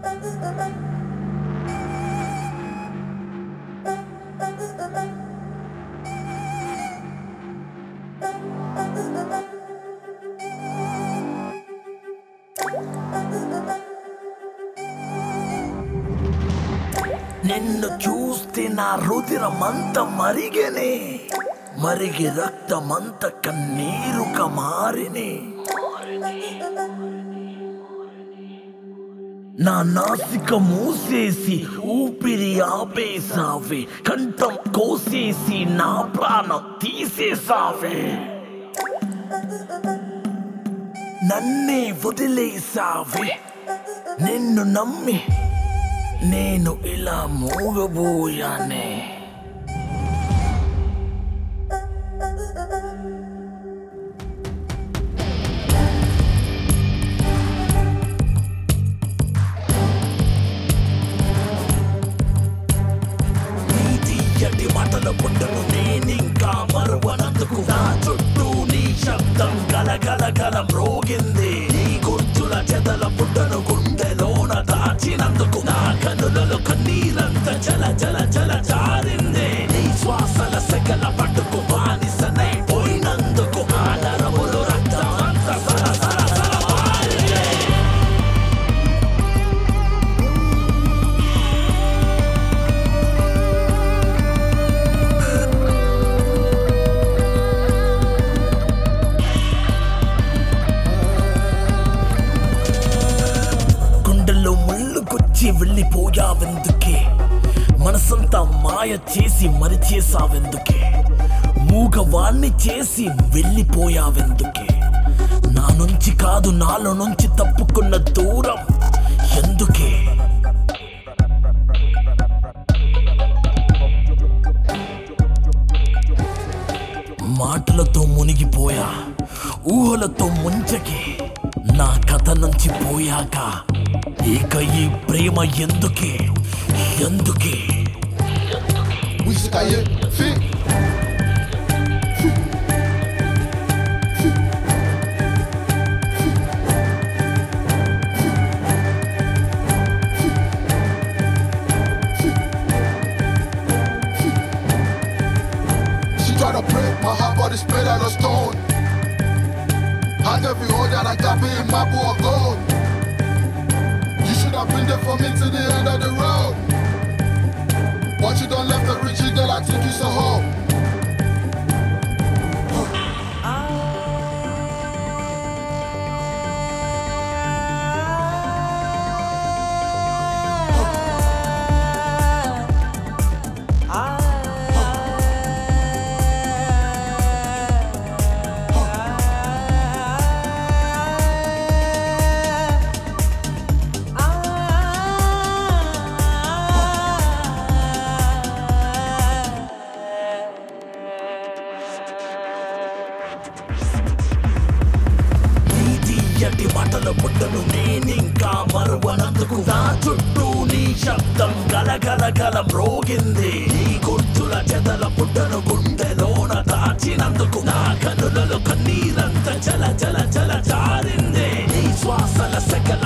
నిన్ను చూస్తే నా రుధిరమంత మరిగనే మరిగి రక్తమంత కన్నీరుగా మారినే నా నాసిక మూసేసి ఊపిరి ఆపేసావే కంఠం కోసేసి నా ప్రాణం తీసేసావే నన్నే వదిలేసావే నిన్ను నమ్మి నేను ఇలా మూగబోయానే నీ తీయటి మాటల పుట్టను నేనింకా మరువనందుకు నా చుట్టూ నీ శబ్దం గలగల గల మ్రోగింది నీ గుర్తుల చెదల పుట్టను గుండెలోన దాచినందుకు నా కనులలో కన్నీరంత జల జల జల జారింది నీ శ్వాసల సెగల పట్టుకు బానిసనై పోయినందుకు ఆ నరములు రక్తమంత సర సర సర పారింది. గుండెల్లో ముళ్ళు గుచ్చి వెళ్ళిపోయావెందుకే మనసంతా మాయ చేసి మరిచేసావెందుకే మూగవాణ్ణి చేసి వెళ్ళిపోయావెందుకే నా నుంచి కాదు నాలో నుంచి తప్పుకున్న దూరం ఎందుకే మాటలతో మునిగిపోయా ఊహలతో ముంచకి నా కథ నుంచి పోయాక ఇక ఈ ప్రేమ ఎందుకే ఎందుకే Música aí, fi. She try to break my heart, but it's made out of stone. Had every hole that I got me in my boy gold. You should have been there for me to the end of the road. But you don't left the rich girl, I think you so home. నీ తీయటి మాటల పుట్టను నేనింకా మరువనందుకు నా చుట్టూ నీ శబ్దం గలగల గల మ్రోగింది నీ గుర్తుల చెదల పుట్టను గుండెలోన దాచినందుకు నా కనులలో కన్నీరంత జల జల జల జారింది నీ శ్వాసల సెగల